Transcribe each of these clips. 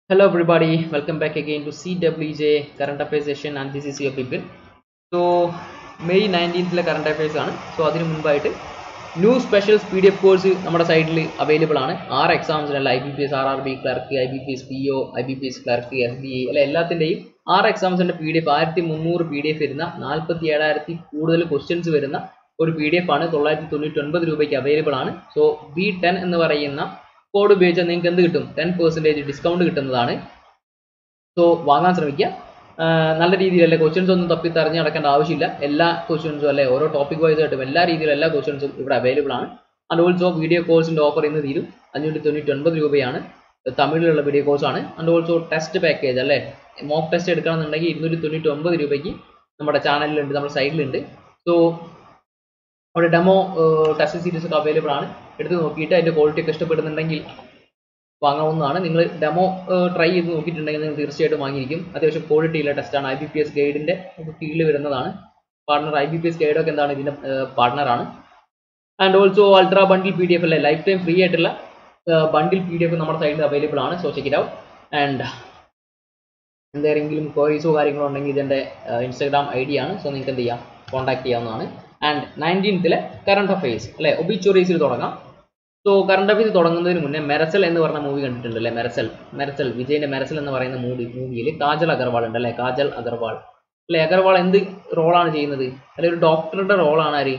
Hello everybody, welcome back again to CWJ Current Affairs session and this is your people. So May നയൻറ്റീൻത്തിലെ current affairs ആണ് so അതിന് മുൻപായിട്ട് new specials P D F course നമ്മുടെ സൈഡിൽ available ആണ് ആറ് എക്സാംസിനല്ല I B P S R R B clerk I B P S P O I B P S clerk S B I അല്ല എല്ലാത്തിൻ്റെയും ആറ് എക്സാംസിൻ്റെ പി ഡി എഫ് ആയിരത്തി മുന്നൂറ് പി ഡി എഫ് വരുന്ന നാൽപ്പത്തി ഏഴായിരത്തി കൂടുതൽ ക്വസ്റ്റ്യൻസ് വരുന്ന ഒരു പി ഡി എഫ് ആണ് തൊള്ളായിരത്തി തൊണ്ണൂറ്റി ഒൻപത് രൂപയ്ക്ക് അവൈലബിൾ ആണ് സോ ബി ടെൻ എന്ന് പറയുന്ന കോഡ് ഉപയോഗിച്ചാൽ നിങ്ങൾക്ക് എന്ത് കിട്ടും ടെൻ പെർസെൻറ്റേജ് ഡിസ്കൗണ്ട് കിട്ടുന്നതാണ് സോ വാങ്ങാൻ ശ്രമിക്കുക ആഹ് നല്ല രീതിയിലല്ലേ ക്വസ്റ്റ്യൻസ് ഒന്നും തപ്പി തെരഞ്ഞു നടക്കേണ്ട ആവശ്യമില്ല എല്ലാ ക്വസ്റ്റ്യൻസും അല്ലെ ഓരോ ടോപ്പിക് വൈസ് ആയിട്ടും എല്ലാ രീതിയിലും എല്ലാ ക്വസ്റ്റ്യൻസും ഇവിടെ അവൈലബിൾ ആണ് ആൻഡ് ഓൾസോ വീഡിയോ കോഴ്സിന്റെ ഓഫർ ഇന്ന് തീരും അഞ്ഞൂറ്റി തൊണ്ണൂറ്റി ഒൻപത് രൂപയാണ് തമിഴിലുള്ള വീഡിയോ കോഴ്സ് ആണ് ആൻഡ് ഓൾസോ ടെസ്റ്റ് പാക്കേജ് അല്ലേ മോക്ക് ടെസ്റ്റ് എടുക്കണമെന്നുണ്ടെങ്കിൽ ഇരുന്നൂറ്റി തൊണ്ണൂറ്റി ഒമ്പത് രൂപയ്ക്ക് നമ്മുടെ ചാനലിലുണ്ട് നമ്മുടെ സൈറ്റിലുണ്ട് സോ അവിടെ ഡെമോ ടെസ്റ്റ് സീരീസ് ഒക്കെ അവൈലബിൾ ആണ് എടുത്ത് നോക്കിയിട്ട് അതിന്റെ ക്വാളിറ്റി ഒക്കെ ഇഷ്ടപ്പെടുന്നുണ്ടെങ്കിൽ വാങ്ങാവുന്നതാണ് നിങ്ങൾ ഡെമോ ട്രൈ ചെയ്ത് നോക്കിയിട്ടുണ്ടെങ്കിൽ നിങ്ങൾ തീർച്ചയായിട്ടും വാങ്ങിയിരിക്കും അത്യാവശ്യം ക്വാളിറ്റി ഉള്ള ടെസ്റ്റാണ് ഐ ബി പി എസ് ഗൈഡിന്റെ കീഴിൽ വരുന്നതാണ് partner I B P S ഗൈഡൊക്കെ എന്താണ് ഇതിന്റെ പാർട്ണറാണ് and also ultra bundle P D F അല്ലേ ലൈഫ് ടൈം ഫ്രീ ആയിട്ടുള്ള ബണ്ടിൽ പി ഡി എഫ് നമ്മുടെ സൈഡിൽ അവൈലബിൾ ആണ് so check it out and എന്തെങ്കിലും ക്വയറീസോ കാര്യങ്ങളോ ഉണ്ടെങ്കിൽ ഇതിന്റെ ഇൻസ്റ്റാഗ്രാം ഐ ഡി ആണ് സോ നിങ്ങൾക്ക് എന്ത് ചെയ്യാം കോൺടാക്ട് ചെയ്യാവുന്നതാണ് ആൻഡ് നയൻറ്റീൻത്തിലെ കറണ്ട് അഫയേഴ്സ് അല്ലെ ഒബിച്ചോറീസിൽ തുടങ്ങാം സോ കറണ്ട് അഫയേഴ്സ് തുടങ്ങുന്നതിന് മുന്നേ മെരസൽ എന്ന് പറഞ്ഞ മൂവി കണ്ടിട്ടുണ്ട് അല്ലേ മെരസൽ മെരസൽ വിജയന്റെ മെരസൽ എന്ന് പറയുന്ന മൂവി മൂവിയിൽ കാജൽ അഗർവാൾ ഉണ്ട് അല്ലേ കാജൽ അഗർവാൾ അല്ലെ അഗർവാൾ എന്ത് റോളാണ് ചെയ്യുന്നത് അല്ലെ ഒരു ഡോക്ടറുടെ റോളാണ് ആര്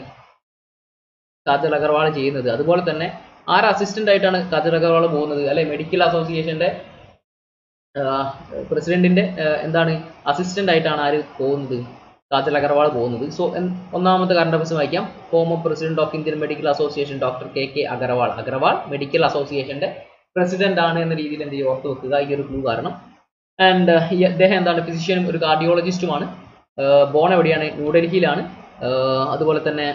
കാജൽ അഗർവാൾ ചെയ്യുന്നത് അതുപോലെ തന്നെ ആര് അസിസ്റ്റന്റ് ആയിട്ടാണ് കാജൽ അഗർവാൾ പോകുന്നത് അല്ലെ മെഡിക്കൽ അസോസിയേഷന്റെ പ്രസിഡന്റിന്റെ എന്താണ് അസിസ്റ്റന്റ് ആയിട്ടാണ് ആര് പോകുന്നത് കാജൽ അഗർവാൾ പോകുന്നത് സോ ഒന്നാമത്തെ കറണ്ട് അഫയേഴ്സ് വായിക്കാം former president of Indian medical association doctor K K Agarwal Agarwal medical അസോസിയേഷന്റെ പ്രസിഡന്റ് ആണ് എന്ന രീതിയിൽ എന്ത് ചെയ്യും ഓർത്ത് വെക്കുക ഈ ഒരു ക്ലൂ കാരണം ആൻഡ് അദ്ദേഹം എന്താണ് ഫിസിഷ്യനും ഒരു കാർഡിയോളജിസ്റ്റുമാണ് ബോൺ എവിടെയാണ് ന്യൂഡൽഹിയിലാണ് അതുപോലെ തന്നെ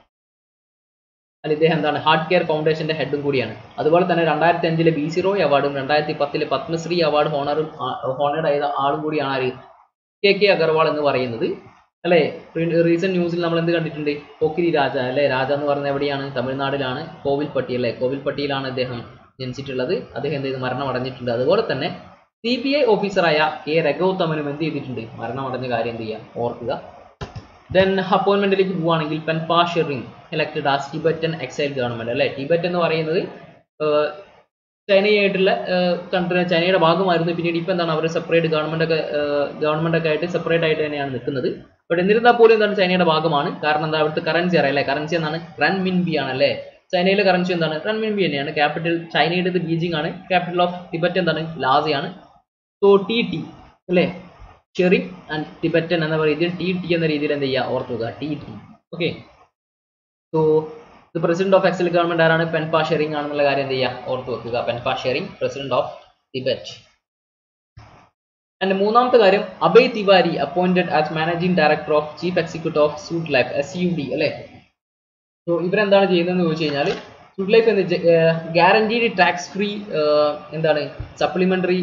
അല്ല ഇദ്ദേഹം എന്താണ് ഹാർട്ട് കെയർ ഫൗണ്ടേഷന്റെ ഹെഡും കൂടിയാണ് അതുപോലെ തന്നെ രണ്ടായിരത്തി അഞ്ചിലെ ബി സി റോയ് അവാർഡും രണ്ടായിരത്തി പത്തിലെ പത്മശ്രീ അവാർഡ് ഹോണറും ഹോണേഡ് ആയ ആളും കൂടിയാണ് ആര് കെ കെ അഗർവാൾ എന്ന് പറയുന്നത് അല്ലേ റീസെന്റ് ന്യൂസിൽ നമ്മൾ എന്ത് കണ്ടിട്ടുണ്ട് പോക്കിരി രാജ അല്ലെ രാജ എന്ന് പറയുന്നത് എവിടെയാണ് തമിഴ്നാട്ടിലാണ് കോവിൽപ്പട്ടി അല്ലെ കോവിൽപ്പട്ടിയിലാണ് അദ്ദേഹം ജനിച്ചിട്ടുള്ളത് അദ്ദേഹം എന്ത് ചെയ്ത് മരണമടഞ്ഞിട്ടുണ്ട് അതുപോലെ തന്നെ സി ബി ഐ ഓഫീസറായ കെ രഘോത്തമനും എന്ത് ചെയ്തിട്ടുണ്ട് മരണമടഞ്ഞ കാര്യം എന്ത് ചെയ്യാം ഓർക്കുക ദെൻ അപ്പോയിന്റ്മെന്റിലേക്ക് പോവുകയാണെങ്കിൽ Penpa Tsering elected as Tibetan exile government അല്ലെ ടിബറ്റ് എന്ന് പറയുന്നത് ചൈനയായിട്ടുള്ള കൺട്രി ചൈനയുടെ ഭാഗമായിരുന്നു പിന്നീട് ഇപ്പം എന്താണ് അവർ സെപ്പറേറ്റ് ഗവൺമെന്റ് ഒക്കെ ഗവൺമെന്റ് ഒക്കെ ആയിട്ട് സെപ്പറേറ്റ് ആയിട്ട് തന്നെയാണ് നിൽക്കുന്നത് ബട്ട് എന്നിരുന്നാൽ പോലും എന്താണ് ചൈനയുടെ ഭാഗമാണ് കാരണം എന്താ അവിടുത്തെ കറൻസി അറിയാം അല്ലേ കറൻസി എന്താണ് റൺ മിൻ ബി ആണ് അല്ലേ ചൈനയിലെ കറൻസി എന്താണ് റൺ മിൻ ബി തന്നെയാണ് ക്യാപിറ്റൽ ചൈനയുടെ ബീജിംഗ് ആണ് ക്യാപിറ്റൽ ഓഫ് ടിബറ്റ് എന്താണ് ലാസയാണ് സോ ടി ടി അല്ലേ ഷെറിംഗ് ആൻഡ് ടിബറ്റൻ എന്ന രീതിയിൽ ടി ടി എന്ന രീതിയിൽ എന്ത് ചെയ്യുക ഓർത്തുക T T okay so the president of exile government ആരാണ് പെൻപാ ഷെറിംഗ് ആണെന്നുള്ള കാര്യം എന്ത് ചെയ്യുക ഓർത്ത് വെക്കുക Penpa Tsering president of Tibet and മൂന്നാമത്തെ കാര്യം Abhay Tiwari appointed as managing director of chief executive of SUD life S U D അല്ലേ സോ ഇവരെന്താണ് ചെയ്യുന്നതെന്ന് ചോദിച്ചു കഴിഞ്ഞാൽ സൂട്ട് ലൈഫ് എന്ന് ഗ്യാരണ്ടീഡ് ടാക്സ് ഫ്രീ എന്താണ് സപ്ലിമെന്ററി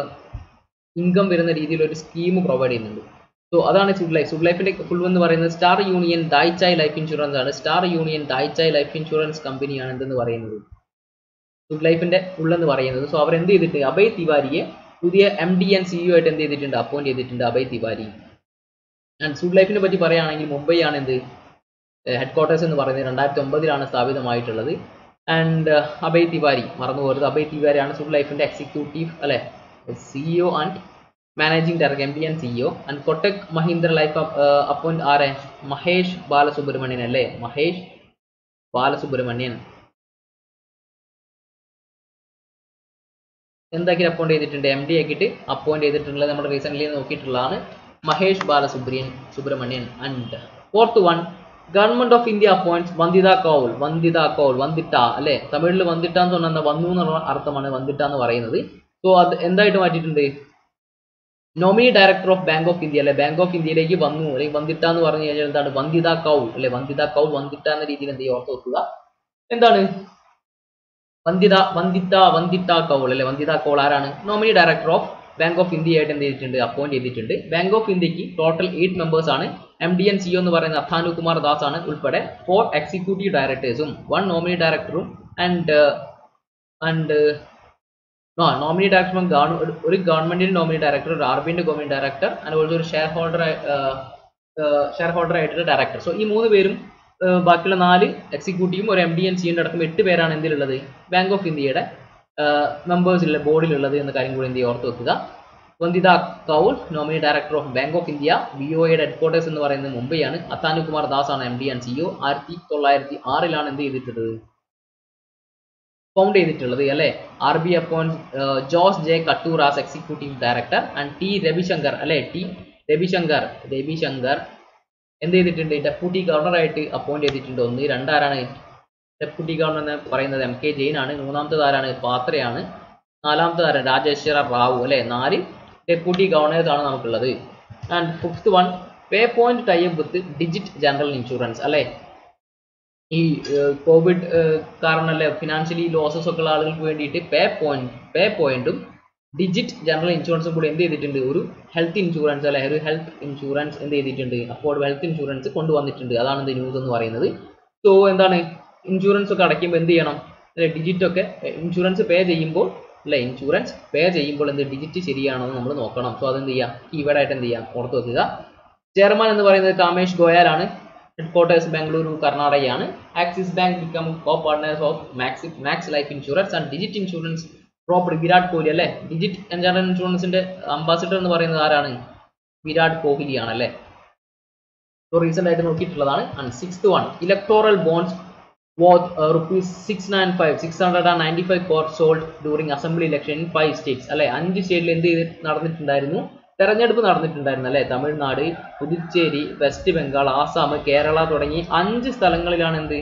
ഇൻകം വരുന്ന രീതിയിൽ ഒരു സ്കീം പ്രൊവൈഡ് ചെയ്യുന്നുണ്ട് സോ അതാണ് സുഡ് ലൈഫ് സുഡ് ലൈഫിന്റെ ഫുൾ എന്ന് പറയുന്നത് star union Daiichi life insurance ആണ് star union Daiichi life insurance കമ്പനിയാണ് എന്തെന്ന് പറയുന്നത് സുഡ് ലൈഫിന്റെ ഫുൾ എന്ന് പറയുന്നത് സോ അവർ എന്ത് ചെയ്തിട്ട് അഭയ് തിവാരിയെ പുതിയ എം ഡി ആൻഡ് സിഇഒ ആയിട്ട് എന്ത് ചെയ്തിട്ടുണ്ട് അപ്പോയിന്റ് ചെയ്തിട്ടുണ്ട് അഭയ് തിവാരി ആൻഡ് സുഡ് ലൈഫിനെ പറ്റി പറയുകയാണെങ്കിൽ മുംബൈ ആണ് എന്ത് ഹെഡ് ക്വാർട്ടേഴ്സ് എന്ന് പറയുന്നത് രണ്ടായിരത്തി ഒമ്പതിലാണ് സ്ഥാപിതമായിട്ടുള്ളത് ആൻഡ് അഭയ് തിവാരി മറന്നു പോകരുത് അഭയ് തിവാരിയാണ് സുഡ് ലൈഫിന്റെ എക്സിക്യൂട്ടീവ് അല്ലെ CEO and managing director M D and CEO and Kotak Mahindra life appoint ആരെ മഹേഷ് ബാലസുബ്രഹ്മണ്യൻ അല്ലേ മഹേഷ് ബാലസുബ്രഹ്മണ്യൻ എന്താക്കി അപ്പോയിന്റ് ചെയ്തിട്ടുണ്ട് എം ഡി ആക്കിയിട്ട് അപ്പോയിന്റ് ചെയ്തിട്ടുള്ളത് നമ്മൾ റീസെന്റ് നോക്കിയിട്ടുള്ളതാണ് Mahesh Balasubramanian Subramanian and fourth one government of India appoints Vandita Kaul Vandita Kaul Vandita അല്ലെ തമിഴിൽ വന്ദിട്ട എന്ന് പറഞ്ഞാൽ വന്നു എന്നുള്ള അർത്ഥമാണ് വന്ദിട്ട എന്ന് പറയുന്നത് സോ അത് എന്തായിട്ട് മാറ്റിയിട്ടുണ്ട് nominee director of bank of India അല്ലെ ബാങ്ക് ഓഫ് ഇന്ത്യയിലേക്ക് വന്നു അല്ലെങ്കിൽ വന്ദിട്ട എന്ന് പറഞ്ഞു കഴിഞ്ഞാൽ എന്താണ് വന്ദിത കൗൾ അല്ലെ വന്ദിത കൗൾ വന്ദിട്ട എന്ന രീതിയിൽ എന്ത് ചെയ്യുക ഓർത്ത് വെക്കുക എന്താണ് വന്ദിത വന്ദിത്ത വന്ദിത്ത കൗൾ അല്ലെ വന്ദിത കൗൾ ആരാണ് nominee director of bank of India ആയിട്ട് എന്ത് ചെയ്തിട്ടുണ്ട് അപ്പോയിന്റ് ചെയ്തിട്ടുണ്ട് ബാങ്ക് ഓഫ് ഇന്ത്യക്ക് ടോട്ടൽ എയ്റ്റ് മെമ്പേഴ്സ് ആണ് എം ഡി എൻ സിഒ എന്ന് പറയുന്ന അഥാനു കുമാർ ദാസ് ആണ് ഉൾപ്പെടെ ഫോർ എക്സിക്യൂട്ടീവ് ഡയറക്ടേഴ്സും വൺ നോമിനി ഡയറക്ടറും and and no nominee director ഒരു ഗവൺമെന്റിന്റെ നോമിനി ഡയറക്ടർ ഒരു ആർ ബിന്റെ നോമിനി ഡയറക്ടർ ആൻഡ് ഓൾസോ ഒരു ഷെയർ ഹോൾഡർ ഷെയർ ഹോൾഡർ ആയിട്ടുള്ള ഡയറക്ടർ സോ ഈ മൂന്ന് പേരും ഏർ ബാക്കിയുള്ള നാല് എക്സിക്യൂട്ടീവും ഒരു എം ഡി എൻ സിയുടെ അടക്കം എട്ട് പേരാണ് എന്തിലുള്ളത് ബാങ്ക് ഓഫ് ഇന്ത്യയുടെ മെമ്പേഴ്സിലുള്ള ബോർഡിലുള്ളത് എന്ന കാര്യം കൂടി എന്ത് ചെയ്യുക ഓർത്ത് വെക്കുക Vandita Kaul nominee director of bank of India B O എയുടെ ഹെഡ്ക്വാർട്ടേഴ്സ് എന്ന് പറയുന്നത് മുംബൈയാണ് അത്താനു കുമാർ ദാസ് ആണ് എം ഡി ആൻഡ് സിഒ ആയിരത്തി തൊള്ളായിരത്തി ആറിലാണ് എന്ത് ചെയ്തിട്ടുള്ളത് ഫൗണ്ട് ചെയ്തിട്ടുള്ളത് അല്ലെ R B appoint Jose J Kattoor as executive director and T Ravishankar അല്ലെ ടി രവിശങ്കർ രവിശങ്കർ എന്ത് ചെയ്തിട്ടുണ്ട് ഡെപ്യൂട്ടി ഗവർണറായിട്ട് അപ്പോയിന്റ് ചെയ്തിട്ടുണ്ട് ഒന്ന് രണ്ടാരാണ് ഡെപ്യൂട്ടി ഗവർണർ എന്ന് പറയുന്നത് എം കെ ജെയിൻ ആണ് മൂന്നാമത്തെ ആരാണ് പാത്രയാണ് നാലാമത്തെ ആരാണ് രാജേശ്വര റാവു അല്ലെ നാല് ഡെപ്യൂട്ടി ഗവർണേഴ്സ് ആണ് നമുക്കുള്ളത് and fifth one pay point type with Digit general insurance അല്ലെ ഈ കോവിഡ് കാരണമല്ലേ ഫിനാൻഷ്യലി ലോസസ് ഒക്കെ ഉള്ള ആളുകൾക്ക് വേണ്ടിയിട്ട് പേ പോയിന്റ് പേ പോയിന്റും ഡിജിറ്റ് ജനറൽ ഇൻഷുറൻസും കൂടി എന്ത് ചെയ്തിട്ടുണ്ട് ഒരു ഹെൽത്ത് ഇൻഷുറൻസ് അല്ലെ ഒരു ഹെൽത്ത് ഇൻഷുറൻസ് എന്ത് ചെയ്തിട്ടുണ്ട് അപ്പോൾ ഹെൽത്ത് ഇൻഷുറൻസ് കൊണ്ടുവന്നിട്ടുണ്ട് അതാണ് ഇത് ന്യൂസ് എന്ന് പറയുന്നത് സോ എന്താണ് ഇൻഷുറൻസ് ഒക്കെ അടയ്ക്കുമ്പോൾ എന്ത് ചെയ്യണം അല്ലെ ഡിജിറ്റ് ഒക്കെ ഇൻഷുറൻസ് പേ ചെയ്യുമ്പോൾ അല്ലെ ഇൻഷുറൻസ് പേ ചെയ്യുമ്പോൾ എന്ത് ഡിജിറ്റ് ശരിയാണോ എന്ന് നമ്മൾ നോക്കണം സോ അതെന്ത് ചെയ്യാം കീവേഡ് ആയിട്ട് എന്ത് ചെയ്യാം ഓർത്ത് വെക്കുക ചെയർമാൻ എന്ന് പറയുന്നത് കാമേഷ് ഗോയലാണ് ഹെഡ്ക്വാർട്ടേഴ്സ് ബാംഗ്ലൂരു കർണാടകയാണ് Axis bank become co partners of Max Max Life insurance and Digit insurance proper Virat Kohli അല്ലേ ഡിജിറ്റ് ജനറൽ ഇൻഷുറൻസിന്റെ അംബാസിഡർ എന്ന് പറയുന്നത് ആരാണ് വിരാട് കോഹ്ലിയാണ് അല്ലേ സോ റീസെന്റ് ആയിട്ട് നോക്കിയിട്ടുള്ളതാണ് and sixth one electoral bonds worth uh, rupees 695 695 crore sold during assembly election in five states അല്ലെ അഞ്ച് സ്റ്റേറ്റിൽ എന്ത് ചെയ്ത് നടന്നിട്ടുണ്ടായിരുന്നു തെരഞ്ഞെടുപ്പ് നടന്നിട്ടുണ്ടായിരുന്നു അല്ലെ തമിഴ്നാട് പുതുച്ചേരി വെസ്റ്റ് ബംഗാൾ ആസാം കേരള തുടങ്ങി അഞ്ച് സ്ഥലങ്ങളിലാണ് എന്ത്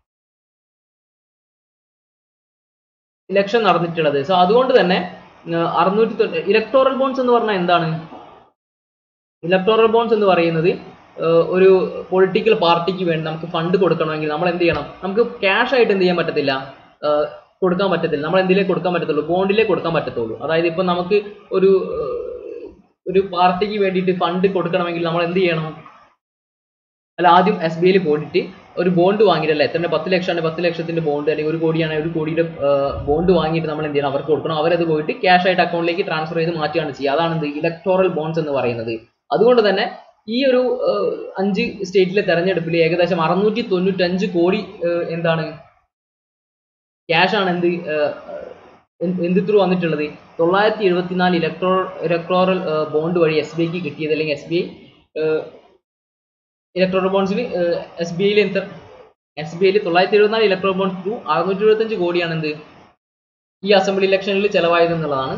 ഇലക്ഷൻ നടന്നിട്ടുള്ളത് സോ അതുകൊണ്ട് തന്നെ അറുന്നൂറ്റി ഇലക്ടോറൽ ബോൺസ് എന്ന് പറഞ്ഞാൽ എന്താണ് ഇലക്ടോറൽ ബോൺസ് എന്ന് പറയുന്നത് ഏർ ഒരു പൊളിറ്റിക്കൽ പാർട്ടിക്ക് വേണ്ടി നമുക്ക് ഫണ്ട് കൊടുക്കണമെങ്കിൽ നമ്മൾ എന്ത് ചെയ്യണം നമുക്ക് ക്യാഷ് ആയിട്ട് എന്ത് ചെയ്യാൻ പറ്റത്തില്ല ഏർ കൊടുക്കാൻ പറ്റത്തില്ല നമ്മൾ എന്തിലേക്ക് കൊടുക്കാൻ പറ്റത്തുള്ളൂ ബോണ്ടിലേ കൊടുക്കാൻ പറ്റത്തുള്ളൂ അതായത് ഇപ്പൊ നമുക്ക് ഒരു ഏർ ഒരു പാർട്ടിക്ക് വേണ്ടിയിട്ട് ഫണ്ട് കൊടുക്കണമെങ്കിൽ നമ്മൾ എന്ത് ചെയ്യണം അല്ല ആദ്യം എസ് ബി ഐയിൽ പോയിട്ട് ഒരു ബോണ്ട് വാങ്ങിയിട്ടല്ലേ എത്ര പത്ത് ലക്ഷമാണ് പത്ത് ലക്ഷത്തിന്റെ ബോണ്ട് അല്ലെങ്കിൽ ഒരു കോടിയാണ് ഒരു കോടിയുടെ ബോണ്ട് വാങ്ങിയിട്ട് നമ്മൾ എന്ത് ചെയ്യണം അവർക്ക് കൊടുക്കണം അവരത് പോയിട്ട് ക്യാഷ് ആയിട്ട് അക്കൗണ്ടിലേക്ക് ട്രാൻസ്ഫർ ചെയ്ത് മാറ്റുകയാണ് ചെയ്യുക അതാണ് എന്ത് ഇലക്ടോറൽ ബോൺസ് എന്ന് പറയുന്നത് അതുകൊണ്ട് തന്നെ ഈ ഒരു ഏർ, അഞ്ച് സ്റ്റേറ്റിലെ തെരഞ്ഞെടുപ്പിൽ ഏകദേശം അറുന്നൂറ്റി തൊണ്ണൂറ്റഞ്ച് കോടി ഏർ, എന്താണ് ക്യാഷ് ആണ് എന്ത് ഏർ, എന്ത് എന്ത് ത്രൂ വന്നിട്ടുള്ളത് തൊള്ളായിരത്തി എഴുപത്തിനാല് ഇലക്ട്രോ ഇലക്ട്രോറൽ ബോണ്ട് വഴി എസ് ബി ഐക്ക് കിട്ടിയത് അല്ലെങ്കിൽ എസ് ബി ഐ ഇലക്ട്രോറൽ ബോൺസിൽ എസ് ബി ഐയിൽ എത്ര എസ് ബി ഐയിൽ തൊള്ളായിരത്തി എഴുപത്തിനാല് ഇലക്ട്രോറൽ ബോൺസ് ത്രൂ അറുന്നൂറ്റി എഴുപത്തഞ്ച് കോടിയാണ് എന്ത് ഈ അസംബ്ലി ഇലക്ഷനിൽ ചെലവായത് എന്നുള്ളതാണ്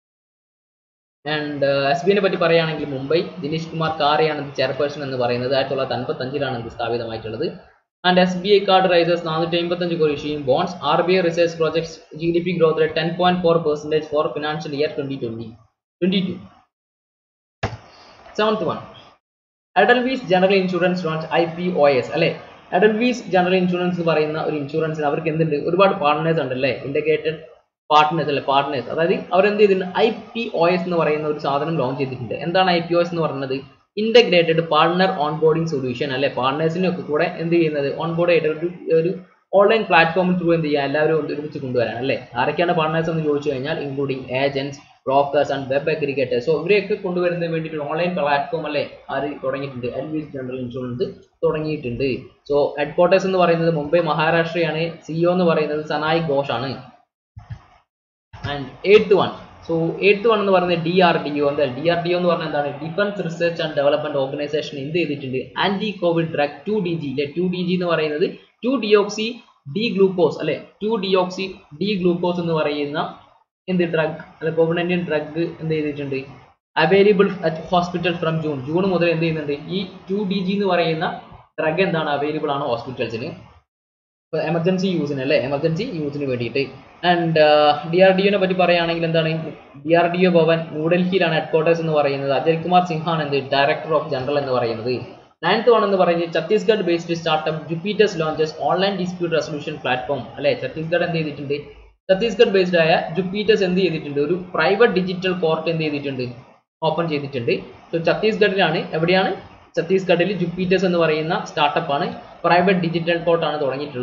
ആൻഡ് എസ് ബി ഐനെ പറ്റി പറയുകയാണെങ്കിൽ മുംബൈ ദിനേശ് കുമാർ കാറയാണ് ഇത് ചെയർപേഴ്സൺ എന്ന് പറയുന്നത് ആയിരത്തി തൊള്ളായിരത്തി അൻപത്തി അഞ്ചിലാണ് ഇത് സ്ഥാപിതമായിട്ടുള്ളത് and S B I card raises നാനൂറ്റി അമ്പത്തഞ്ച് കോടി ഇഷ്യൂയും bonds R B I research projects G D P growth rate ten point four percentage for financial year twenty twenty twenty two seventh one Edelweiss general insurance launch I P O S അല്ലെ Edelweiss general insurance എന്ന് പറയുന്ന ഒരു ഇൻഷുറൻസിന് അവർക്ക് എന്തുണ്ട് ഒരുപാട് partners ഉണ്ട് അല്ലേ ഇന്റഗ്രേറ്റഡ് പാർട്ട്നേഴ്സ് അല്ലെ പാർട്ട്നേഴ്സ് അതായത് അവരെന്ത് ചെയ്തിട്ടുണ്ട് ഐ പി ഒ എസ് എന്ന് പറയുന്ന ഒരു സാധനം ലോഞ്ച് ചെയ്തിട്ടുണ്ട് എന്താണ് ഐ പി ഒ എസ് എന്ന് പറയുന്നത് ഇന്റഗ്രേറ്റഡ് പാർട്ട്ണർ ഓൺബോർഡിംഗ് സൊല്യൂഷൻ അല്ലെ പാർട്ട്നേഴ്സിനെ ഒക്കെ കൂടെ എന്ത് ചെയ്യുന്നത് ഓൺബോർഡ് ആയിട്ട് ഒരു ഒരു ഓൺലൈൻ പ്ലാറ്റ്ഫോമിൽ ത്രൂ എന്ത് ചെയ്യുക എല്ലാവരും ഒന്ന് ഒരുമിച്ച് കൊണ്ടുവരാൻ അല്ലേ ആരൊക്കെയാണ് പാർട്ട്നേഴ്സ് എന്ന് ചോദിച്ചു കഴിഞ്ഞാൽ including agents brokers and web aggregators so ഇവരെയൊക്കെ കൊണ്ടുവരുന്നതിന് വേണ്ടിയിട്ട് ഓൺലൈൻ പ്ലാറ്റ്ഫോം അല്ലേ ആര് തുടങ്ങിയിട്ടുണ്ട് അഡ്വീസ് ജനറൽ ഇൻഷുറൻസ് തുടങ്ങിയിട്ടുണ്ട് സോ ഹെഡ്ക്വാർട്ടേഴ്സ് എന്ന് പറയുന്നത് മുംബൈ മഹാരാഷ്ട്രയാണ് സിഇഒ എന്ന് പറയുന്നത് സനായി ഘോഷ് ആണ് and eighth one so eighth one എന്ന് പറയുന്നത് ഡി ആർ ഡി ഒ എന്താ ഡി ആർ ഡി ഒ എന്ന് പറഞ്ഞാൽ എന്താണ് defence research and development organisation എന്ത് ചെയ്തിട്ടുണ്ട് anti covid drug two D G അല്ലെ ടു ഡി ജി എന്ന് പറയുന്നത് ടു ഡിയോക്സി ഡി ഗ്ലൂക്കോസ് അല്ലെ ടു ഡിയോക്സി ഡി ഗ്ലൂക്കോസ് എന്ന് പറയുന്ന എന്ത് ഡ്രഗ് അല്ലെ കോവിഡ് നയൻറ്റീൻ ഡ്രഗ് എന്ത് ചെയ്തിട്ടുണ്ട് available at hospital from June June മുതൽ എന്ത് ചെയ്യുന്നുണ്ട് ഈ ടു ഡി ജി എന്ന് പറയുന്ന ഡ്രഗ് എന്താണ് അവൈലബിൾ ആണ് ഹോസ്പിറ്റൽസിന് എമർജൻസി യൂസിന് അല്ലേ എമർജൻസി യൂസിന് വേണ്ടിയിട്ട് ആൻഡ് ഡി ആർ ഡി ഒനെ പറ്റി പറയുകയാണെങ്കിൽ എന്താണ് D R D O Bhavan ന്യൂഡൽഹിയിലാണ് ഹെഡ്ക്വാർട്ടേഴ്സ് എന്ന് പറയുന്നത് അജയ് കുമാർ സിംഹാണ് എന്ത് ഡയറക്ടർ ഓഫ് ജനറൽ എന്ന് പറയുന്നത് നയൻത്ത് വൺ എന്ന് പറയുന്നത് Chhattisgarh based startup Jupiters launches online dispute resolution platform അല്ലെ ഛത്തീസ്ഗഡ് എന്ത് ചെയ്തിട്ടുണ്ട് ഛത്തീസ്ഗഡ് ബേസ്ഡ് ആയ ജുപ്പീറ്റേഴ്സ് എന്ത് ചെയ്തിട്ടുണ്ട് ഒരു പ്രൈവറ്റ് ഡിജിറ്റൽ കോർട്ട് എന്ത് ചെയ്തിട്ടുണ്ട് ഓപ്പൺ ചെയ്തിട്ടുണ്ട് സോ ഛത്തീസ്ഗഡിലാണ് എവിടെയാണ് ഛത്തീസ്ഗഡിൽ ജുപ്പീറ്റേഴ്സ് എന്ന് പറയുന്ന സ്റ്റാർട്ടപ്പ് ആണ് പ്രൈവറ്റ് ഡിജിറ്റൽ കോർട്ട് ആണ് തുടങ്ങിയിട്ടുള്ളത്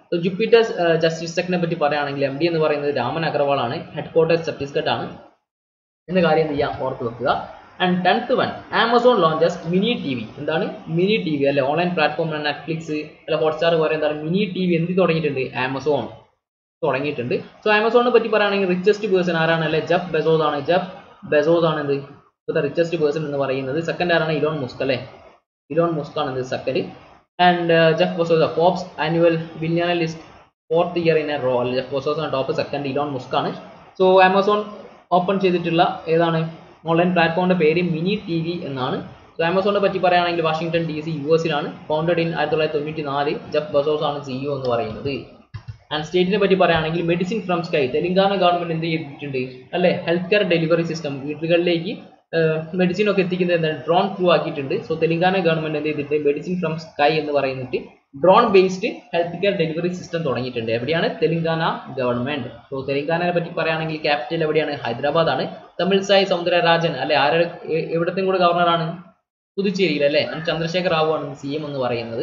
ജുപ്പിറ്റേഴ്സ് ജസ്റ്റിസ് സെക്നെ പറ്റി പറയുകയാണെങ്കിൽ എം ഡി എന്ന് പറയുന്നത് രാമൻ അഗർവാൾ ആണ് ഹെഡ് ക്വാർട്ടേഴ്സ് ഛത്തീസ്ഗഡ് ആണ് എന്ന കാര്യം എന്ത് ചെയ്യാം ഓർത്ത് വെക്കുക and tenth one Amazon launches mini T V എന്താണ് മിനി ടി വി അല്ലെ ഓൺലൈൻ പ്ലാറ്റ്ഫോം നെറ്റ്ഫ്ലിക്സ് അല്ല ഹോട്ട്സ്റ്റാർ പോലെ എന്താണ് മിനി ടി വി എന്ത് തുടങ്ങിയിട്ടുണ്ട് ആമസോൺ തുടങ്ങിയിട്ടുണ്ട് സോ ആമസോണിനെ പറ്റി പറയുകയാണെങ്കിൽ റിച്ചസ്റ്റ് പേഴ്സൺ ആരാണ് അല്ലെ ജഫ് ബെസോസ് ആണ് ജഫ് ബെസോസ് ആണ് എന്ത് ഇപ്പോഴത്തെ റിച്ചസ്റ്റ് പേഴ്സൺ എന്ന് പറയുന്നത് സെക്കൻഡ് ആരാണ് ഇലോൺ മുസ്ക് അല്ലേ ഇലോൺ മുസ്ക് ആണ് ഇത് second and Jeff Bezos Forbes annual billionaire list fourth year in a row അല്ലെ ജഫ് ബെസോസ് ആണ് ടോപ്പ് സെക്കൻഡ് ഇലോൺ മുസ്ക് ആണ് സോ ആമസോൺ ഓപ്പൺ ചെയ്തിട്ടുള്ള ഏതാണ് ഓൺലൈൻ പ്ലാറ്റ്ഫോമിന്റെ പേര് മിനി ടി വി എന്നാണ് സോ ആമസോണിനെ പറ്റി പറയുകയാണെങ്കിൽ വാഷിംഗ്ടൺ ഡി സി യു എസിലാണ് ഫൗണ്ടഡ് ഇൻ ആയിരത്തി തൊള്ളായിരത്തി തൊണ്ണൂറ്റി നാല് ജഫ് ബസോസ് ആണ് സിഇഒ എന്ന് പറയുന്നത് ആൻഡ് സ്റ്റേറ്റിനെ പറ്റി പറയുകയാണെങ്കിൽ medicine from sky Telangana government എന്ത് ചെയ്തിട്ടുണ്ട് അല്ലെ ഹെൽത്ത് കെയർ ഡെലിവറി സിസ്റ്റം വീടുകളിലേക്ക് മെഡിസിൻ ഒക്കെ എത്തിക്കുന്നത് എന്താണ് ഡ്രോൺ ത്രൂ ആക്കിയിട്ടുണ്ട് സോ തെലങ്കാന ഗവൺമെന്റ് എന്ത് ചെയ്തിട്ട് മെഡിസിൻ ഫ്രം സ്കൈ എന്ന് പറയുന്നിട്ട് drone based health care delivery system തുടങ്ങിയിട്ടുണ്ട് എവിടെയാണ് തെലങ്കാന ഗവൺമെന്റ് സോ തെലങ്കാനയെ പറ്റി പറയുകയാണെങ്കിൽ ക്യാപിറ്റൽ എവിടെയാണ് ഹൈദരാബാദ് ആണ് തമിഴ്സായി സൗന്ദരരാജൻ അല്ലെ ആരുടെ എവിടത്തെയും കൂടെ ഗവർണറാണ് പുതുച്ചേരിയിൽ അല്ലെ ചന്ദ്രശേഖർ റാവു ആണ് സി എം എന്ന് പറയുന്നത്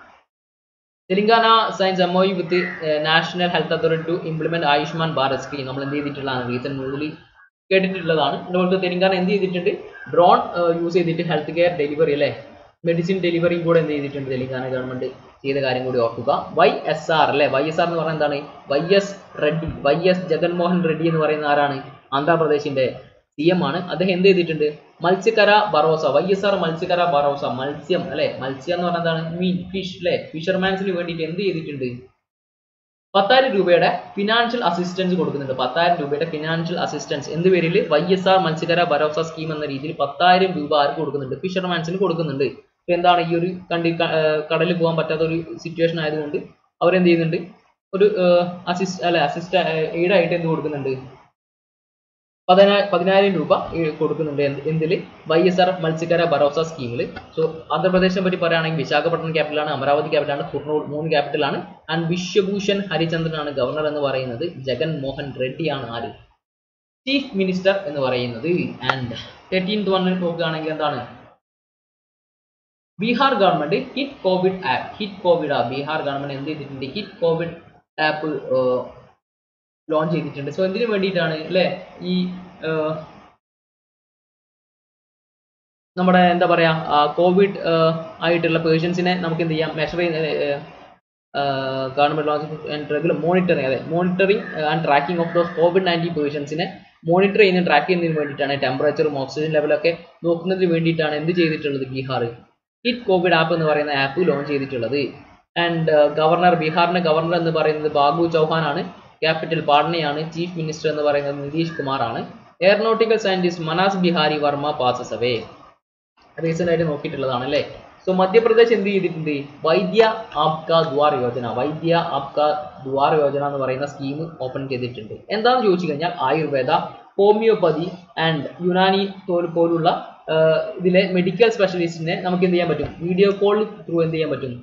Telangana signs M O with national health authority to implement Ayushman Bharat scheme നമ്മൾ എന്ത് ചെയ്തിട്ടുള്ളതാണ് റീസെന്റ് ന്യൂസിൽ കേട്ടിട്ടുള്ളതാണ് അതുപോലെ തെലങ്കാന എന്ത് ചെയ്തിട്ടുണ്ട് ഡ്രോൺ യൂസ് ചെയ്തിട്ട് ഹെൽത്ത് കെയർ ഡെലിവറി അല്ലേ മെഡിസിൻ ഡെലിവറിയും കൂടെ എന്ത് ചെയ്തിട്ടുണ്ട് തെലങ്കാന ഗവൺമെന്റ് ചെയ്ത കാര്യം കൂടി ഓർക്കുക വൈ എസ് ആർ അല്ലെ വൈ എസ് ആർ എന്ന് പറഞ്ഞാൽ എന്താണ് Y S Reddy Y S Jaganmohan Reddy എന്ന് പറയുന്ന ആരാണ് ആന്ധ്രാപ്രദേശിന്റെ സി എം ആണ് അദ്ദേഹം എന്ത് ചെയ്തിട്ടുണ്ട് Matsyakara Bharosa Y S R Matsyakara Bharosa മത്സ്യം അല്ലെ മത്സ്യം എന്ന് പറഞ്ഞാൽ എന്താണ് മീൻ ഫിഷ് അല്ലെ ഫിഷർമാൻസിന് വേണ്ടിയിട്ട് എന്ത് ചെയ്തിട്ടുണ്ട് പത്തായിരം രൂപയുടെ ഫിനാൻഷ്യൽ അസിസ്റ്റൻസ് കൊടുക്കുന്നുണ്ട് പത്തായിരം രൂപയുടെ ഫിനാൻഷ്യൽ അസിസ്റ്റൻസ് എന്ത് പേരിൽ Y S R Matsyakara Bharosa scheme എന്ന രീതിയിൽ പത്തായിരം രൂപ ആർക്ക് കൊടുക്കുന്നുണ്ട് ഫിഷർമാൻസിന് കൊടുക്കുന്നുണ്ട് ഇപ്പൊ എന്താണ് ഈ ഒരു കണ്ടി കടലിൽ പോകാൻ പറ്റാത്ത ഒരു സിറ്റുവേഷൻ ആയതുകൊണ്ട് അവരെന്ത് ചെയ്യുന്നുണ്ട് ഒരു അസിസ്റ്റ് അല്ലെ അസിസ്റ്റ് എയ്ഡായിട്ട് എന്ത് കൊടുക്കുന്നുണ്ട് പതിനാ പതിനായിരം രൂപ കൊടുക്കുന്നുണ്ട് എന്തിൽ Y S R Matsyakara Bharosa സ്കീമിൽ സോ ആന്ധ്രാപ്രദേശിനെ പറ്റി പറയുകയാണെങ്കിൽ വിശാഖപട്ടണം ക്യാപിറ്റലാണ് അമരാവതി ക്യാപിറ്റലാണ് കുർണൂർ മൂന്ന് ക്യാപിറ്റലാണ് ആൻഡ് വിശ്വഭൂഷൺ ഹരിചന്ദ്രനാണ് ഗവർണർ എന്ന് പറയുന്നത് ജഗൻ മോഹൻ റെഡ്ഡിയാണ് ആര് ചീഫ് മിനിസ്റ്റർ എന്ന് പറയുന്നത് ആൻഡ് തേർട്ടീൻത് വണ്ണിൽ നോക്കുകയാണെങ്കിൽ എന്താണ് Bihar government hit Covid app hit covid ആ ബീഹാർ ഗവൺമെന്റ് എന്ത് ചെയ്തിട്ടുണ്ട് ഹിറ്റ് കോവിഡ് ആപ്പ് ലോഞ്ച് ചെയ്തിട്ടുണ്ട് സോ എന്തിനു വേണ്ടിയിട്ടാണ് അല്ലേ ഈ നമ്മുടെ എന്താ പറയാ കോവിഡ് ആയിട്ടുള്ള പേഷ്യൻസിനെ നമുക്ക് എന്ത് ചെയ്യാം measure government launch regular monitoring അതെ monitoring and tracking of those covid nineteen പേഷ്യൻസിനെ മോണിറ്റർ ചെയ്യുന്ന ട്രാക്ക് ചെയ്യുന്നതിന് വേണ്ടിയിട്ടാണ് ടെമ്പറേച്ചറും ഓക്സിജൻ ലെവലൊക്കെ നോക്കുന്നതിന് വേണ്ടിയിട്ടാണ് എന്ത് ചെയ്തിട്ടുള്ളത് ബീഹാർ ഹിറ്റ് കോവിഡ് ആപ്പ് എന്ന് പറയുന്ന ആപ്പ് ലോഞ്ച് ചെയ്തിട്ടുള്ളത് ആൻഡ് ഗവർണർ ബീഹാറിന്റെ ഗവർണർ എന്ന് പറയുന്നത് ബാബു ചൗഹാൻ ആണ് ക്യാപിറ്റൽ പാട്നയാണ് ചീഫ് മിനിസ്റ്റർ എന്ന് പറയുന്നത് നിതീഷ് കുമാർ ആണ് aeronautical scientist Manas Bihari Varma passes away recent ആയിട്ട് നോക്കിയിട്ടുള്ളതാണ് അല്ലേ സോ മധ്യപ്രദേശ് എന്ത് ചെയ്തിട്ടുണ്ട് വൈദ്യ ആപ്ക ദ്വാർ യോജന വൈദ്യ ആപ്ക ദ്വാർ യോജന എന്ന് പറയുന്ന സ്കീം ഓപ്പൺ ചെയ്തിട്ടുണ്ട് എന്താണെന്ന് ചോദിച്ചു കഴിഞ്ഞാൽ ആയുർവേദ ഹോമിയോപ്പതി ആൻഡ് യുനാനി പോലുള്ള ഇതിലെ മെഡിക്കൽ സ്പെഷ്യലിസ്റ്റിനെ നമുക്ക് എന്ത് ചെയ്യാൻ പറ്റും വീഡിയോ കോൾ ത്രൂ എന്ത് ചെയ്യാൻ പറ്റും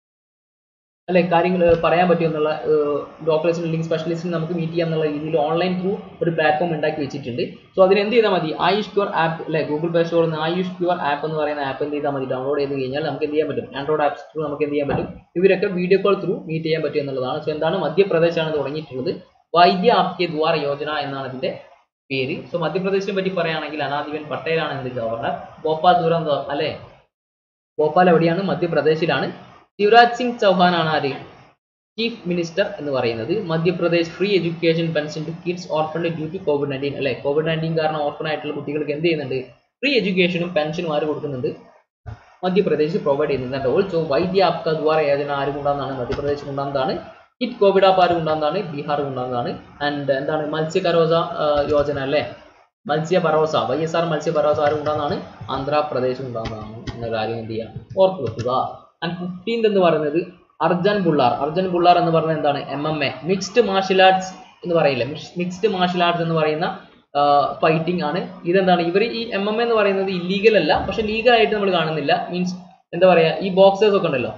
അല്ലെ കാര്യങ്ങൾ പറയാൻ പറ്റും എന്നുള്ള ഡോക്ടേഴ്സിന് അല്ലെങ്കിൽ സ്പെഷ്യലിസ്റ്റിന് നമുക്ക് മീറ്റ് ചെയ്യാം എന്നുള്ള രീതിയിൽ ഓൺലൈൻ ത്രൂ ഒരു പ്ലാറ്റ്ഫോം ഉണ്ടാക്കി വെച്ചിട്ടുണ്ട് സോ അതിന് എന്ത് ചെയ്താൽ മതി ആയുഷ് ക്യൂർ ആപ്പ് അല്ലെ ഗൂഗിൾ പ്ലേ സ്റ്റോറിൽ നിന്ന് ആയുഷ് ക്യൂർ ആപ്പ് എന്ന് പറയുന്ന ആപ്പ് എന്ത് ചെയ്താൽ മതി ഡൗൺലോഡ് ചെയ്ത് കഴിഞ്ഞാൽ നമുക്ക് എന്ത് ചെയ്യാൻ പറ്റും ആൻഡ്രോയിഡ് ആപ്സ് ത്രൂ നമുക്ക് എന്ത് ചെയ്യാൻ പറ്റും ഇവരൊക്കെ വീഡിയോ കോൾ ത്രൂ മീറ്റ് ചെയ്യാൻ പറ്റും എന്നുള്ളതാണ് സോ എന്താണ് മധ്യപ്രദേശാണ് തുടങ്ങിയിട്ടുള്ളത് വൈദ്യ ആപ്കെ ദ്വാര യോജന എന്നാണ് ഇതിന്റെ പേര് സോ മധ്യപ്രദേശിനെ പറ്റി പറയുകയാണെങ്കിൽ അനാദിബൻ പട്ടേലാണ് എന്ത് ഗവർണർ ഭോപ്പാൽ ദുരന്ത അല്ലെ ഭോപ്പാൽ എവിടെയാണ് മധ്യപ്രദേശിലാണ് ശിവരാജ് സിംഗ് ചൗഹാൻ ആണ് ആര് ചീഫ് മിനിസ്റ്റർ എന്ന് പറയുന്നത് Madhya Pradesh free education pension to kids orphan due to Covid nineteen അല്ലെ കോവിഡ് നയൻറ്റീൻ കാരണം ഓർഫൺ ആയിട്ടുള്ള കുട്ടികൾക്ക് എന്ത് ചെയ്യുന്നുണ്ട് ഫ്രീ എഡ്യൂക്കേഷനും പെൻഷനും ആര് കൊടുക്കുന്നുണ്ട് മധ്യപ്രദേശ് പ്രൊവൈഡ് ചെയ്യുന്നുണ്ട് ഓൾസോ വൈദ്യ ആപ്ക ദ്വാര യോജന ആര് കൊണ്ടാന്നാണ് മധ്യപ്രദേശ് കൊണ്ടാന്നതാണ് ഹിറ്റ് കോവിഡ് ആപ്പ് ആര് കൊണ്ടാന്നതാണ് ബീഹാർ കൊണ്ടാന്നതാണ് ആൻഡ് എന്താണ് മത്സ്യകരോസ യോജന അല്ലേ മത്സ്യ ഭരോസ വൈ എസ് ആർ മത്സ്യ ഭരോസ ആര് കൊണ്ടാന്നാണ് ആന്ധ്രാപ്രദേശ് കൊണ്ടാന്നതാണ് എന്ന കാര്യം എന്ത് ചെയ്യാം ഓർത്ത് വെക്കുക ആൻഡ് ഫിഫ്റ്റീൻത് എന്ന് പറയുന്നത് അർജൻ ബുള്ളാർ അർജൻ ബുള്ളാർ എന്ന് പറയുന്നത് എന്താണ് M M A mixed martial arts എന്ന് പറയില്ല മിക്സ്ഡ് മാർഷൽ ആർട്സ് എന്ന് പറയുന്ന ഫൈറ്റിംഗ് ആണ് ഇതെന്താണ് ഇവർ ഈ എം എം എ എന്ന് പറയുന്നത് ഇല്ലീഗൽ അല്ല പക്ഷെ ലീഗൽ ആയിട്ട് നമ്മൾ കാണുന്നില്ല മീൻസ് എന്താ പറയാ ഈ ബോക്സേഴ്സ് ഒക്കെ ഉണ്ടല്ലോ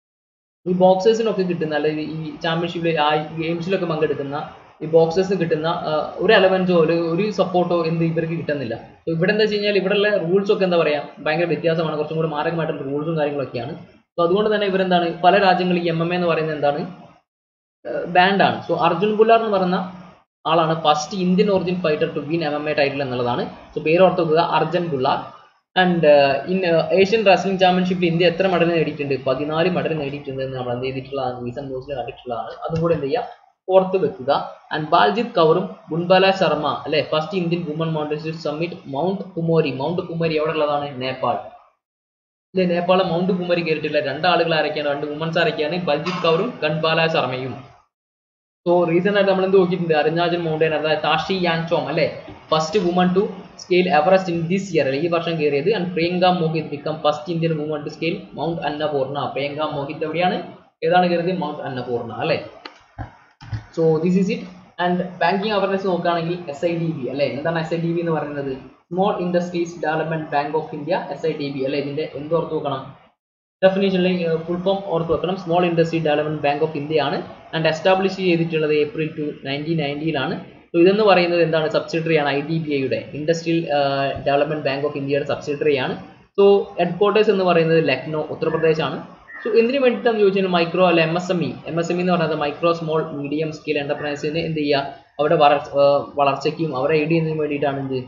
ഈ ബോക്സേഴ്സിനൊക്കെ കിട്ടുന്ന അല്ലെങ്കിൽ ഈ ചാമ്പ്യൻഷിപ്പിൽ ആ ഗെയിംസിലൊക്കെ പങ്കെടുക്കുന്ന ഈ ബോക്സേഴ്സിന് കിട്ടുന്ന ഒരു എലവൻസോ ഒരു ഒരു സപ്പോർട്ടോ എന്ത് ഇവർക്ക് കിട്ടുന്നില്ല so ഇവിടെ എന്താ വെച്ച് കഴിഞ്ഞാൽ ഇവിടെയുള്ള റൂൾസ് ഒക്കെ എന്താ പറയാ ഭയങ്കര വ്യത്യാസമാണ് കുറച്ചും കൂടി മാരകമായിട്ടുള്ള റൂൾസും കാര്യങ്ങളൊക്കെയാണ് സോ അതുകൊണ്ട് തന്നെ ഇവരെന്താണ് പല രാജ്യങ്ങളിൽ എം എം എന്ന് പറയുന്നത് എന്താണ് ബാൻഡാണ് സോ അർജുൻ ബുല്ലാർ എന്ന് പറയുന്ന ആളാണ് first Indian origin fighter to win M M A title എന്നുള്ളതാണ് സോ പേര് ഓർത്ത് വെക്കുക Arjun Bhullar and in Asian wrestling ചാമ്പ്യൻഷിപ്പിൽ ഇന്ത്യ എത്ര മെഡൽ നേടിയിട്ടുണ്ട് പതിനാല് മെഡൽ നേടിയിട്ടുണ്ട് എന്ന് നമ്മൾ എന്ത് ചെയ്തിട്ടുള്ളതാണ് റീസെന്റ് ന്യൂസിൽ കണ്ടിട്ടുള്ളതാണ് അതും കൂടെ എന്ത് ചെയ്യുക ഓർത്ത് വെക്കുക ആൻഡ് ബാൽജിത് കൗറും ബുൻബല ശർമ്മ അല്ലെ first Indian woman mountain summit mount Pumori mount Pumori എവിടെ ഉള്ളതാണ് നേപ്പാൾ അല്ലെ നേപ്പാൾ മൗണ്ട് കുമരി കയറിയിട്ടില്ല രണ്ടാളുകൾ ആരൊക്കെയാണ് രണ്ട് വുമൻസ് ആരൊക്കെയാണ് ബൽജിത് കൗറും ഗൺബാല ശർമ്മയും സോ റീസെന്റ് ആയിട്ട് നമ്മൾ എന്ത് നോക്കിയിട്ടുണ്ട് അരുണാചൽ മൗണ്ടൻ അതായത് താഷി യാൻചോം അല്ലെ first woman to scale Everest in this year ഈ വർഷം കയറിയത് and Priyanka Mohite become first Indian woman to scale mount Annapurna Priyanka Mohite എവിടെയാണ് ഏതാണ് കയറിയത് മൗണ്ട് അന്നപൂർണ അല്ലെ so this is it and banking awareness നോക്കുകയാണെങ്കിൽ എസ് ഐ ഡി ബി അല്ലെ എന്താണ് എസ് ഐ ഡി ബി എന്ന് പറയുന്നത് small industries development bank of India S I D B അല്ലെ ഇതിന്റെ എന്ത് ഓർത്ത് വെക്കണം ഡെഫിനേഷനിൽ ഫുൾ ഫോം ഓർത്ത് വെക്കണം small industry development bank of India ആണ് ആൻഡ് എസ്റ്റാബ്ലിഷ് ചെയ്തിട്ടുള്ളത് ഏപ്രിൽ ടു നയൻറ്റീൻ നയൻറ്റിയിലാണ് സോ ഇതെന്ന് പറയുന്നത് എന്താണ് സബ്സിഡറി ആണ് ഐ ഡി ബി ഐയുടെ ഇൻഡസ്ട്രിയൽ ഡെവലപ്മെന്റ് ബാങ്ക് ഓഫ് ഇന്ത്യയുടെ സബ്സിഡറി ആണ് സോ ഹെഡ് ക്വാർട്ടേഴ്സ് എന്ന് പറയുന്നത് ലക്നോ ഉത്തർപ്രദേശ് ആണ് സോ എന്തിനു വേണ്ടിയിട്ടാണ് ചോദിച്ചാൽ മൈക്രോ അല്ല M S M E M S M E എന്ന് പറയുന്നത് മൈക്രോ സ്മോൾ മീഡിയം സ്കെയിൽ എന്റർപ്രൈസിന് എന്ത് ചെയ്യുക അവരുടെ വളർ- ഏർ വളർച്ചയ്ക്കും അവരെ എയ്ഡ് ചെയ്യുന്നതിന് വേണ്ടിയിട്ടാണ് എന്ത്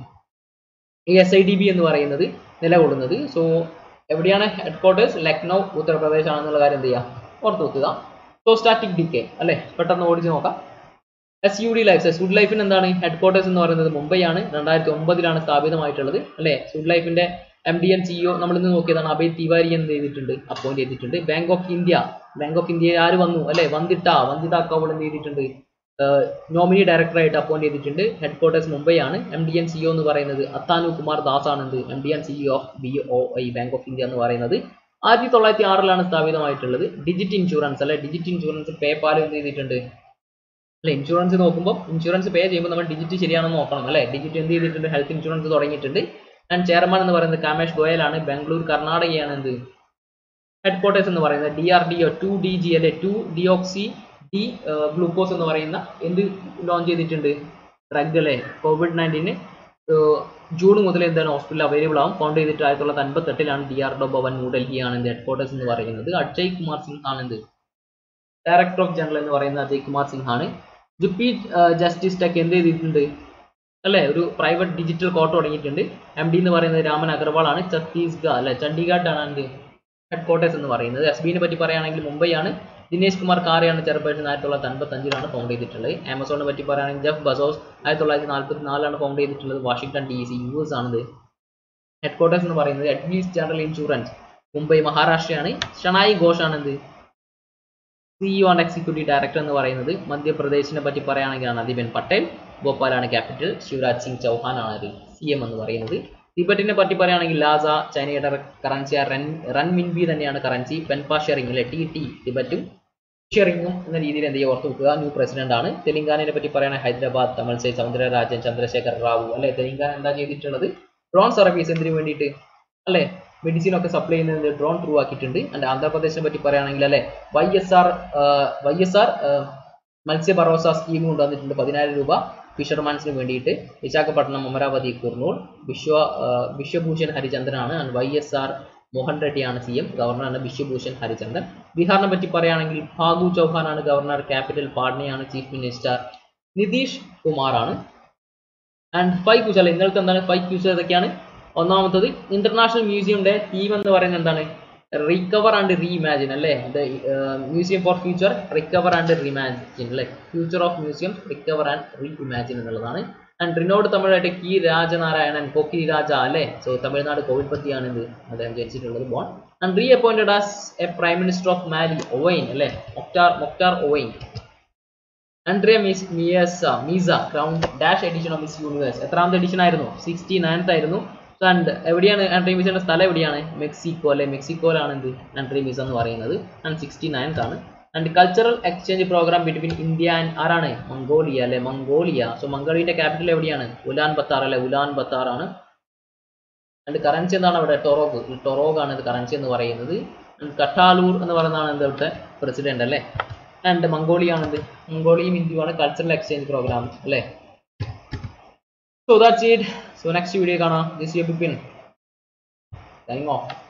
ഈ എസ് ഐ ഡി ബി എന്ന് പറയുന്നത് നിലകൊള്ളുന്നത് സോ എവിടെയാണ് ഹെഡ് ക്വാർട്ടേഴ്സ് ലക്നൗ ഉത്തർപ്രദേശ് ആണെന്നുള്ള കാര്യം എന്ത് ചെയ്യുക ഓർത്ത് വെക്കുക സോ സ്റ്റാറ്റിക് ഡിക്കെ അല്ലേ പെട്ടെന്ന് ഓടിച്ച് നോക്കാം S U D life S U D ലൈഫിന് എന്താണ് ഹെഡ് ക്വാർട്ടേഴ്സ് എന്ന് പറയുന്നത് മുംബൈ ആണ് രണ്ടായിരത്തി ഒമ്പതിലാണ് സ്ഥാപിതമായിട്ടുള്ളത് അല്ലേ സുഡ് ലൈഫിന്റെ എം ഡി എൻ സിഇഒ നമ്മൾ ഇന്ന് നോക്കിയതാണ് അഭയ് തിവാരി എന്ത് ചെയ്തിട്ടുണ്ട് അപ്പോയിന്റ് ചെയ്തിട്ടുണ്ട് bank of India bank of ഇന്ത്യയിൽ ആര് വന്നു അല്ലെ വന്ദിട്ട വന്ദിത കൗൾ എന്ത് ചെയ്തിട്ടുണ്ട് നോമിനി ഡയറക്ടറായിട്ട് അപ്പോയിന്റ് ചെയ്തിട്ടുണ്ട് ഹെഡ് ക്വാർട്ടേഴ്സ് മുംബൈ ആണ് എം ഡി എൻ സിഇഒ എന്ന് പറയുന്നത് അത്താനു കുമാർ ദാസ് ആണ് എന്ത് M D and CEO of B O I bank of India എന്ന് പറയുന്നത് ആയിരത്തി തൊള്ളായിരത്തി ആറിലാണ് സ്ഥാപിതമായിട്ടുള്ളത് ഡിജിറ്റ് ഇൻഷുറൻസ് അല്ലെ ഡിജിറ്റ് ഇൻഷുറൻസ് പേപാൽ എന്ത് ചെയ്തിട്ടുണ്ട് അല്ലെ ഇൻഷുറൻസ് നോക്കുമ്പോൾ ഇൻഷുറൻസ് പേ ചെയ്യുമ്പോൾ നമ്മൾ ഡിജിറ്റ് ശരിയാണെന്ന് നോക്കണം അല്ലെ ഡിജിറ്റ് എന്ത് ചെയ്തിട്ടുണ്ട് ഹെൽത്ത് ഇൻഷുറൻസ് തുടങ്ങിയിട്ടുണ്ട് ആൻഡ് ചെയർമാൻ എന്ന് പറയുന്നത് കാമേഷ് ഗോയൽ ആണ് ബാംഗ്ലൂർ കർണാടകയാണ് എന്ത് ഹെഡ് ക്വാർട്ടേഴ്സ് എന്ന് പറയുന്നത് D R D O two D G അല്ലെ ടു ഡിയോക്സി ഡി ഗ്ലൂക്കോസ് എന്ന് പറയുന്ന എന്ത് ലോഞ്ച് ചെയ്തിട്ടുണ്ട് ഡ്രഗ് അല്ലെ കോവിഡ് നയൻറ്റീന് ജൂൺ മുതൽ എന്താണ് ഹോസ്പിറ്റലിൽ അവൈലബിൾ ആവും ഫൗണ്ട് ചെയ്തിട്ട് ആയിരത്തി തൊള്ളായിരത്തി അൻപത്തി എട്ടിലാണ് D R D O Bhavan New Delhi ആണ് ഹെഡ് ക്വാർട്ടേഴ്സ് എന്ന് പറയുന്നത് അജയ് കുമാർ സിംഗ് ആണ് എന്ത് ഡയറക്ടർ ഓഫ് ജനറൽ എന്ന് പറയുന്ന അജയ് കുമാർ സിംഗ് ആണ് ജുപ്പി ജസ്റ്റിസ് ടെക് എന്ത് ചെയ്തിട്ടുണ്ട് അല്ലെ ഒരു പ്രൈവറ്റ് ഡിജിറ്റൽ കോർട്ട് തുടങ്ങിയിട്ടുണ്ട് എം ഡി എന്ന് പറയുന്നത് രാമൻ അഗർവാൾ ആണ് ഛത്തീസ്ഗഡ് അല്ലെ ചണ്ഡീഗഡ് ആണ് എന്ത് ഹെഡ് ക്വാർട്ടേഴ്സ് എന്ന് പറയുന്നത് എസ് ബിനെ പറ്റി പറയുകയാണെങ്കിൽ മുംബൈ ആണ് ദിനേശ് കുമാർ കാറയാണ് ചെയർപേഴ്സൺ ആയിരത്തി തൊള്ളായിരത്തി അൻപത്തി അഞ്ചിലാണ് ഫൗണ്ട് ചെയ്തിട്ടുള്ളത് ആമസോണിനെ പറ്റി പറയുകയാണെങ്കിൽ ജെഫ് ബസോസ് ആയിരത്തി തൊള്ളായിരത്തി നാൽപ്പത്തി നാലിലാണ് ഫൗണ്ട് ചെയ്തിട്ടുള്ളത് Washington D C U S ആണിത് ഹെഡ് ക്വാർട്ടേഴ്സ് എന്ന് പറയുന്നത് അഡ്വീസ് ജനറൽ ഇൻഷുറൻസ് മുംബൈ മഹാരാഷ്ട്രയാണ് ഷണായി ഘോഷ് ആണ് എന്ത് സിഇഒ ആൻഡ് എക്സിക്യൂട്ടീവ് ഡയറക്ടർ എന്ന് പറയുന്നത് മധ്യപ്രദേശിനെ പറ്റി പറയുകയാണെങ്കിൽ നദിബെൻ പട്ടേൽ ഭോപ്പാലാണ് ക്യാപിറ്റൽ ശിവരാജ് സിംഗ് ചൗഹാൻ ആണ് ഒരു സി എം എന്ന് പറയുന്നത് ടിബറ്റിനെ പറ്റി പറയുകയാണെങ്കിൽ ലാസ ചൈനയുടെ കറൻസി റൺ റൺ മിൻബി തന്നെയാണ് കറൻസി പെൻപ ഷെറിംഗ് അല്ലെ ടി ടി ടിബറ്റും ഷെറിങ്ങും എന്ന രീതിയിൽ എന്ത് ചെയ്യുക ഓർത്ത് വെക്കുക ന്യൂ പ്രസിഡന്റ് ആണ് തെലങ്കാനയെ പറ്റി പറയുകയാണെങ്കിൽ ഹൈദരാബാദ് തമിഴ്സൈ സൗന്ദരരാജൻ ചന്ദ്രശേഖർ റാവു അല്ലെ തെലങ്കാന എന്താ ചെയ്തിട്ടുള്ളത് ഡ്രോൺ സർവീസ് എന്തിനു വേണ്ടിയിട്ട് അല്ലെ മെഡിസിൻ ഒക്കെ സപ്ലൈ ചെയ്യുന്നത് ഡ്രോൺ ത്രൂ ആക്കിയിട്ടുണ്ട് ആൻഡ് ആന്ധ്രാപ്രദേശിനെ പറ്റി പറയുകയാണെങ്കിൽ അല്ലെ Y S R Y S R Matsya Bharosa scheme കൊണ്ടുവന്നിട്ടുണ്ട് പതിനായിരം രൂപ ഫിഷർമാൻസിന് വേണ്ടിയിട്ട് വിശാഖപട്ടണം അമരാവതി കുർണൂൾ വിശ്വ ആ, വിശ്വഭൂഷൺ ഹരിചന്ദ്രനാണ് and Y S R Mohan റെഡ്ഡിയാണ് സി എം ഗവർണറാണ് വിശ്വഭൂഷൺ ഹരിചന്ദ്രൻ ബീഹാറിനെ പറ്റി പറയുകയാണെങ്കിൽ ഫാഗു ചൗഹാനാണ് ഗവർണർ ക്യാപിറ്റൽ പാട്നയാണ് ചീഫ് മിനിസ്റ്റർ നിതീഷ് കുമാറാണ് ആൻഡ് ഫൈവ് ക്യൂസ് അല്ല ഇന്നലത്തെ എന്താണ് ഫൈവ് ക്യൂസ് ഏതൊക്കെയാണ് ഒന്നാമത്തത് ഇന്റർനാഷണൽ മ്യൂസിയമിന്റെ തീം എന്ന് പറയുന്നത് എന്താണ് റിക്കവർ ആൻഡ് റീഇമാജിൻ അല്ലേ museum for future recover and reimagine അല്ലേ future of museum recover and reimagine എന്നുള്ളതാണ് ആൻഡ് റിനോഡ് തമിഴായിട്ട് കി രാജനാരായണൻ കൊക്കി രാജ അല്ലേ സോ തമിഴ്നാട് കോവിഡ് പത്തിയാണ് ഇത് അദ്ദേഹം ജനിച്ചിട്ടുള്ളത് born and reappointed as a prime minister of Mali Ouane അല്ലേ Moctar Moctar Ouane Andrea Meza Meza Meza crown dash edition of Miss Universe എത്രാമത്തെ എഡിഷൻ ആയിരുന്നു സിക്സ്റ്റി നയൻത്ത് ആയിരുന്നു ആൻഡ് എവിടെയാണ് ആൻഡ്രിയ മിസിന്റെ സ്ഥലം എവിടെയാണ് മെക്സിക്കോ അല്ലെ മെക്സിക്കോയിലാണ് എന്ത് ആൻഡ്രിയ മിസ് എന്ന് പറയുന്നത് ആൻഡ് സിക്സ്റ്റി നയൻത്ത് ആണ് and cultural exchange programme between India and ആരാണ് മംഗോളിയ അല്ലെ മംഗോളിയ സോ മംഗോളിയന്റെ ക്യാപിറ്റൽ എവിടെയാണ് ഉലാൻ ബത്താർ അല്ലെ ഉലാൻ ബത്താർ ആണ് ആൻഡ് കറൻസി എന്താണ് അവിടെ ടൊറോഗ് ടൊറോഗ് ആണ് ഇത് കറൻസി എന്ന് പറയുന്നത് And കട്ടാലൂർ എന്ന് പറയുന്നതാണ് എന്ത് ഇവിടുത്തെ പ്രസിഡന്റ് അല്ലേ ആൻഡ് മംഗോളിയ ആണ് എന്ത് മംഗോളിയും ഇന്ത്യയുമാണ് കൾച്ചറൽ എക്സ്ചേഞ്ച് പ്രോഗ്രാം അല്ലേ so that's it so next video കാണാം this you Bipin signing of